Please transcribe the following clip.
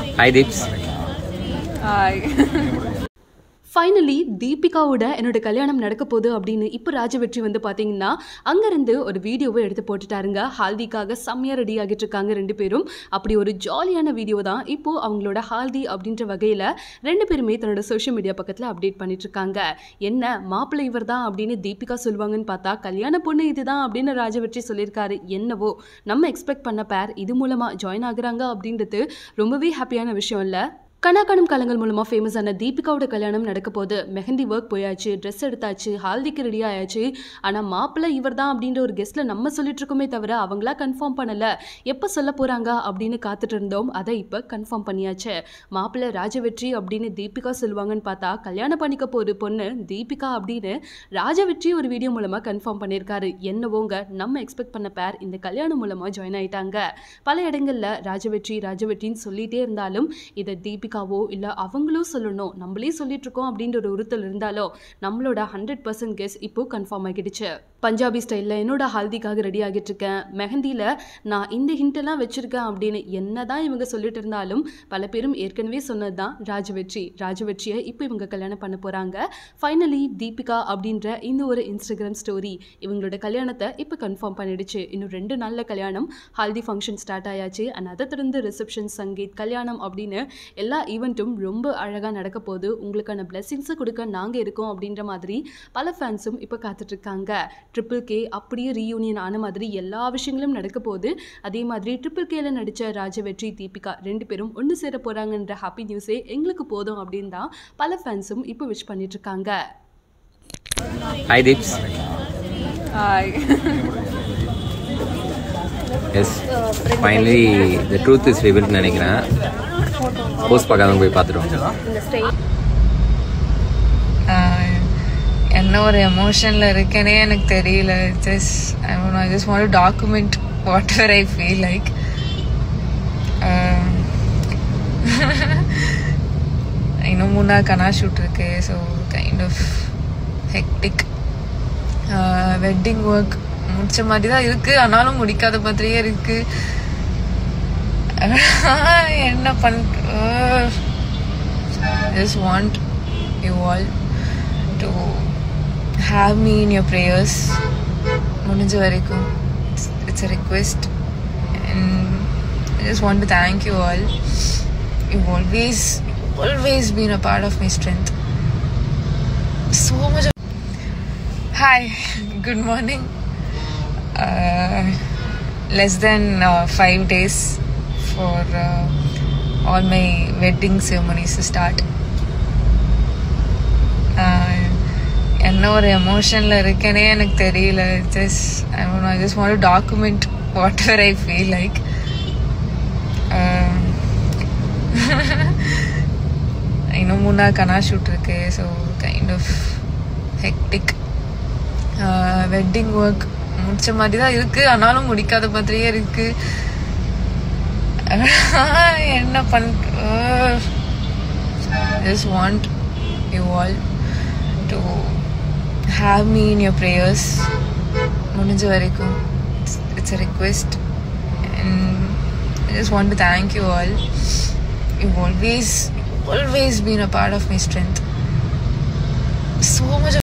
hi தீப்ஸ் finally தீபிகாவோட என்னோட கல்யாணம் நடக்க போகுது அப்படின்னு இப்போ ராஜவெற்றி வந்து பார்த்தீங்கன்னா அங்கேருந்து ஒரு வீடியோவை எடுத்து போட்டுட்டாருங்க ஹால்திக்காக செம்மையாக ரெடி ஆகிட்டு இருக்காங்க ரெண்டு பேரும் அப்படி ஒரு ஜாலியான வீடியோ தான் இப்போ அவங்களோட ஹால்தி அப்படின்ற வகையில் ரெண்டு பேருமே தன்னோட சோஷியல் மீடியா பக்கத்தில் அப்டேட் பண்ணிட்டு இருக்காங்க என்ன மாப்பிள்ளை இவர் தான் அப்படின்னு தீபிகா சொல்லுவாங்கன்னு பார்த்தா கல்யாண பொண்ணு இதுதான் அப்படின்னு ராஜவெற்றி சொல்லியிருக்காரு என்னவோ நம்ம எக்ஸ்பெக்ட் பண்ண பேர் இது மூலமாக ஜாயின் ஆகுறாங்க அப்படின்றது ரொம்பவே ஹாப்பியான விஷயம் இல்லை கணாக்கணும் காலங்கள் மூலமாக ஃபேமஸான தீபிகாவோட கல்யாணம் நடக்க போகுது மெஹந்தி ஒர்க் போயாச்சு ட்ரெஸ் எடுத்தாச்சு ஹால்திக்கு ரெடி ஆயாச்சு ஆனால் மாப்பிள்ளை இவர் தான் அப்படின்ற ஒரு கெஸ்ட்டில் நம்ம சொல்லிட்டு இருக்கோமே தவிர அவங்களா கன்ஃபார்ம் பண்ணலை எப்போ சொல்ல போகிறாங்க அப்படின்னு காத்துட்டு இருந்தோம் அதை இப்போ கன்ஃபார்ம் பண்ணியாச்சு மாப்பிள்ளை ராஜவெற்றி அப்படின்னு தீபிகா சொல்லுவாங்கன்னு பார்த்தா கல்யாணம் பண்ணிக்க போகிற பொண்ணு தீபிகா அப்படின்னு ராஜவெற்றி ஒரு வீடியோ மூலமாக கன்ஃபார்ம் பண்ணியிருக்காரு என்னவோங்க நம்ம எக்ஸ்பெக்ட் பண்ண பேர் இந்த கல்யாணம் மூலமாக ஜாயின் ஆயிட்டாங்க பல இடங்களில் ராஜவெற்றி ராஜவெற்றின்னு சொல்லிட்டே இருந்தாலும் இதை தீபிகாவோ இல்லை அவங்களும் சொல்லணும் நம்மளே சொல்லிட்டு இருக்கோம் அப்படின்ற ஒரு உறுத்தல் இருந்தாலும் நம்மளோட ஹண்ட்ரட் பர்சன்ட் கெஸ் இப்போ கன்ஃபார்ம் ஆகிடுச்சு பஞ்சாபி ஸ்டைலில் என்னோட ஹல்திக்காக ரெடி ஆகிட்டு இருக்கேன் மெஹந்தியில் நான் இந்த ஹிண்டெல்லாம் வச்சுருக்கேன் அப்படின்னு என்ன தான் இவங்க சொல்லிட்டு இருந்தாலும் பல பேரும் ஏற்கனவே சொன்னது தான் ராஜவெற்றி ராஜவெற்றியை இப்போ இவங்க கல்யாணம் பண்ண போகிறாங்க ஃபைனலி தீபிகா அப்படின்ற இந்த ஒரு இன்ஸ்டாகிராம் ஸ்டோரி இவங்களோட கல்யாணத்தை இப்போ கன்ஃபார்ம் பண்ணிடுச்சு இன்னும் ரெண்டு நாளில் கல்யாணம் ஹல்தி ஃபங்க்ஷன் ஸ்டார்ட் ஆயாச்சு அண்ட் அதை தொடர்ந்து ரிசப்ஷன் சங்கீத் கல்யாணம் அப்படின்னு எல்லா ஈவெண்ட்டும் ரொம்ப அழகாக நடக்க போகுது உங்களுக்கான பிளெஸிங்ஸை கொடுக்க நாங்கள் இருக்கோம் அப்படின்ற மாதிரி பல ஃபேன்ஸும் இப்போ காத்துட்ருக்காங்க ட்ரிபிள் கே அப்படியே ரீயூனியன் ஆன மாதிரி எல்லா விஷயங்களும் நடக்க போகுது அதே மாதிரி ட்ரிபிள் கேல நடித்த ராஜவெற்றி தீபிகா ரெண்டு பேரும் ஒன்று சேர போகிறாங்கன்ற ஹாப்பி நியூஸே எங்களுக்கு போதும் அப்படின்னு தான் பல ஃபேன்ஸும் இப்போ விஷ் பண்ணிட்டு இருக்காங்க hi Deeps yes finally the truth is ரிவீல்னு நினைக்கிறேன் போஸ்ட் பார்க்காதவங்க போய் பார்த்துருவோம் ஆஹ் என்ன ஒரு எமோஷனில் இருக்கேனே எனக்கு தெரியல just I I just want document whatever I feel like இன்னும் மூணு நாள் கனா ஷூட் இருக்கு so kind of hectic wedding work முடிச்ச மாதிரி தான் இருக்கு ஆனாலும் முடிக்காத மாதிரியே இருக்கு என்ன பண் just want you all to have me in your prayers முடிஞ்ச வரைக்கும் it's a request and I just want to thank you all you've always always been a part of my strength so much of- hi good morning uh, less than uh, five days for uh, all my wedding ceremonies to start ah என்ன ஒரு எமோஷனில் இருக்கேனே எனக்கு தெரியல just I I just want document whatever I feel like இன்னும் மூணு நாள் கனா ஷூட் இருக்கு so kind of hectic wedding work முடிச்ச மாதிரி தான் இருக்கு ஆனாலும் முடிக்காத மாதிரியே இருக்கு என்ன பண் just want you all to have me in your prayers முடிஞ்ச வரைக்கும் it's a request and I just want to thank you all you've always always been a part of my strength so much